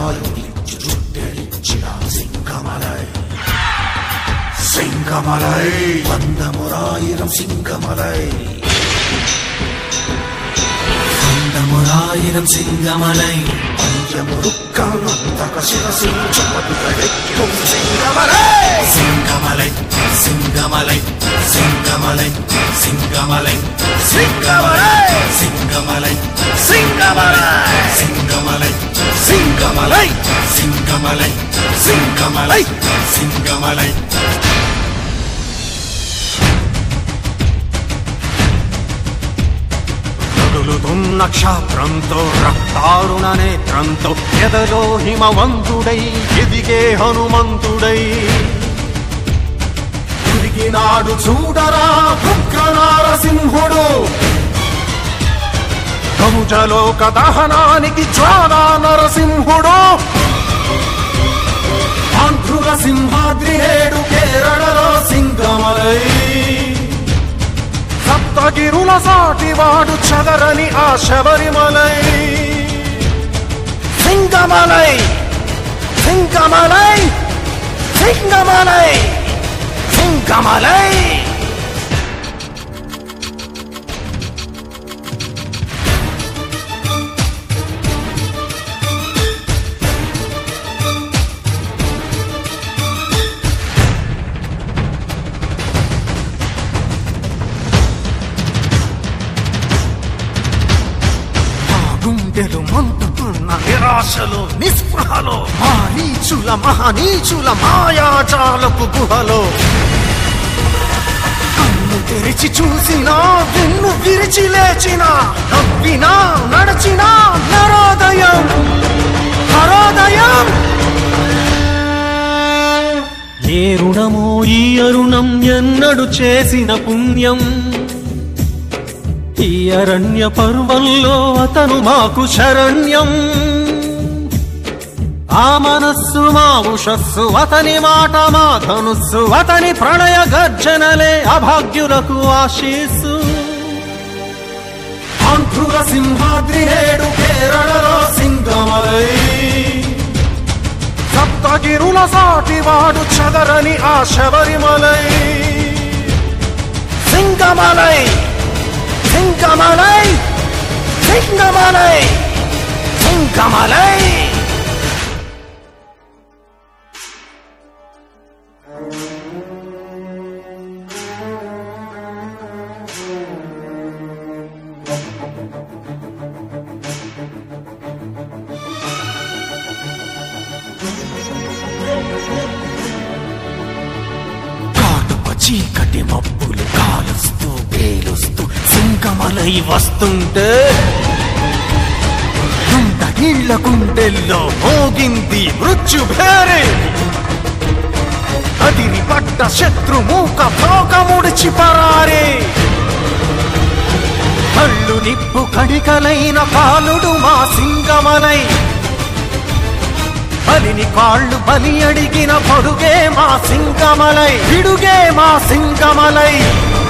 వాయుడిచ్చు చుట్టెరిచ్చిన సింగమలై సింగమలై వందమురాయిరం సింగమలై వందమురాయిరం సింగమలై పంచమురుక్కలుంతక శిరసి చుమటుకడెక్కుం సింగమలై సింగమలై సింగమలై సింగమలై సింగమలై సింగమలై సింగమలై సింగమలై సింగమలై సింగమలై సింగమలై సింగమలై సింగమలై కదులుతున్న క్షాత్రంతో రక్తారుణ నేత్రంతో ఎదలో హిమవంతుడై ఎదిగే హనుమంతుడై తిరిగినాడు చూడరా ఉగ్ర నారసింహుడు కముజలోక దహనానికి జ్వాలా నరసింహుడు ఆంధ్రుల సింహాద్రి నేడు కేరళలో సింగమలై సప్తగిరుల సాటివాడు చదరని ఆ శబరిమలై సింగమలై సింగమలై సింగమలై సింగమలై ఆ గుండెలు మంటుతున్న నిరాశలో నిస్పృహలో మారీచుల మహనీచుల మాయాజాలపు గుహలో కన్ను తెరిచి చూసినా వెన్ను విరిచి లేచిన నవ్వినా నడచినా నరోదయం హరోదయం ఏ రుణమో ఈ అరుణం ఎన్నడు చేసిన పుణ్యం ఈ అరణ్య పర్వంలో అతను మాకు శరణ్యం ఆ మనస్సు మా ఉషస్సు అతని మాట మా ధనుస్సు అతని ప్రణయ గర్జనలే అభాగ్యులకు ఆశీస్సు ఆంధ్రుల సింహాద్రి నేడు కేరళలో సింగమలై సప్తగిరుల సాటివాడు చదరని ఆ శబరిమలై సింగమలై సింగమలై సింగమలై సింగమలై కాటుక చీకటి మబ్బులు కాలుస్తూ పేలుస్తూ సింగమలై వస్తుంటే గుంట నీళ్ల గుండెల్లో మోగింది మృత్యు భేరే అదిరి పడ్డ శత్రు మూక తోక ముడిచి పరారే కళ్ళు నిప్పు కడికలైన పాలుడు మా సింగమలై బలిని కాళ్ళు బలి అడిగిన పొడుగే మా సింగమలై పిడుగే మా సింగమలై